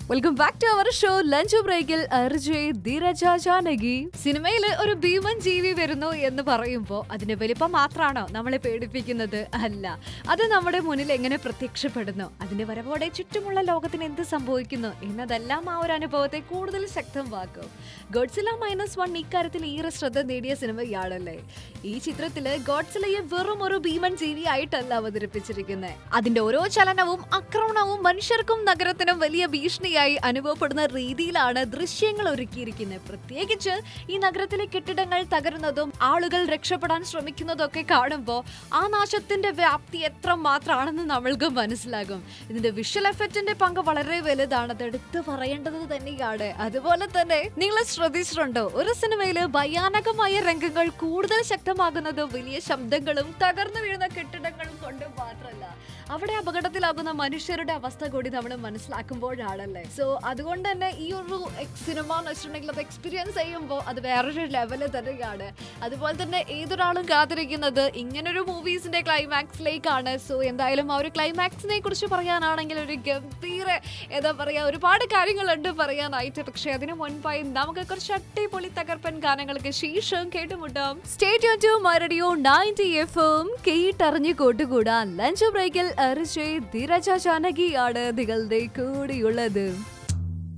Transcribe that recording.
welcome back to our show lunch ബ്രേക്കിൽ അർജയ് ധീരജ ജാനകി സിനിമയിൽ ഒരു ഭീമൻ ജീവി വരുന്നു എന്ന് പറയുമ്പോൾ അതിന്റെ വലിപ്പം മാത്രമാണോ നമ്മളെ പേടിപ്പിക്കുന്നത് അല്ല അത് നമ്മുടെ മുന്നിൽ എങ്ങനെ പ്രത്യക്ഷപ്പെടുന്നു അതിന്റെ വരവോടെ ചുറ്റുമുള്ള ലോകത്തിന് എന്ത് സംഭവിക്കുന്നു എന്നതെല്ലാം ആ ഒരു അനുഭവത്തെ കൂടുതൽ ശക്തമാക്കും ഗോഡ്സില മൈനസ് വൺ ഇക്കാര്യത്തിൽ ഏറെ ശ്രദ്ധ നേടിയ സിനിമയാണല്ലേ ഈ ചിത്രത്തില് ഗോഡ്സിലയെ വെറും ഒരു ഭീമൻ ജീവിയായിട്ടല്ല അവതരിപ്പിച്ചിരിക്കുന്നത് അതിന്റെ ഓരോ ചലനവും ആക്രമണവും മനുഷ്യർക്കും നഗരത്തിനും വലിയ ഭീഷണിയായി അനുഭവപ്പെടുന്ന രീതിയിലാണ് ദൃശ്യങ്ങൾ ഒരുക്കിയിരിക്കുന്നത് പ്രത്യേകിച്ച് ഈ നഗരത്തിലെ കെട്ടിടങ്ങൾ തകരുന്നതും ആളുകൾ രക്ഷപ്പെടാൻ ശ്രമിക്കുന്നതൊക്കെ കാണുമ്പോൾ ആ നാശത്തിന്റെ വ്യാപ്തി എത്ര മാത്രമാണെന്ന് നമ്മൾക്ക് മനസ്സിലാകും ഇതിന്റെ വിഷ്വൽ എഫക്റ്റിന്റെ പങ്ക് വളരെ വലുതാണ് അത് എടുത്തു പറയേണ്ടത് തന്നെയാണ് അതുപോലെ തന്നെ നിങ്ങൾ ശ്രദ്ധിച്ചിട്ടുണ്ടോ ഒരു സിനിമയില് ഭയാനകമായ രംഗങ്ങൾ കൂടുതൽ ശക്തമാകുന്നത് വലിയ ശബ്ദങ്ങളും തകർന്നു വീഴുന്ന കെട്ടിടങ്ങളും കൊണ്ട് മാത്രമല്ല അവിടെ അപകടത്തിലാകുന്ന മനുഷ്യരുടെ അവസ്ഥ കൂടി നമ്മൾ മനസ്സിലാക്കുമ്പോഴാണല്ലേ സോ അതുകൊണ്ട് തന്നെ ഈ ഒരു എക്സ് സിനിമ എന്ന് വെച്ചിട്ടുണ്ടെങ്കിൽ അത് എക്സ്പീരിയൻസ് ചെയ്യുമ്പോൾ അത് വേറൊരു ലെവല് തന്നെയാണ് അതുപോലെ തന്നെ ഏതൊരാളും കാത്തിരിക്കുന്നത് ഇങ്ങനൊരു മൂവീസിന്റെ ക്ലൈമാക്സിലേക്കാണ് സോ എന്തായാലും ആ ഒരു ക്ലൈമാക്സിനെ കുറിച്ച് പറയാനാണെങ്കിൽ ഒരു ഗംഭീര എന്താ പറയാ ഒരുപാട് കാര്യങ്ങളുണ്ട് പറയാനായിട്ട് പക്ഷെ അതിനു മുൻപായി നമുക്ക് കുറച്ച് അടിപൊളി തകർപ്പൻ ഗാനങ്ങൾക്ക് ശേഷം കേട്ടുമുട്ടാം സ്റ്റേറ്റ് ടു മരടിയോ നയൻറ്റി എഫ് എം കേട്ടറിഞ്ഞു കൂട്ടുകൂടാൻ ലഞ്ച് ബ്രേക്കിൽ അരിച്ചേ ധീരജ ജാനകിയാണ് നിങ്ങളുടെ കൂടെയുള്ളത്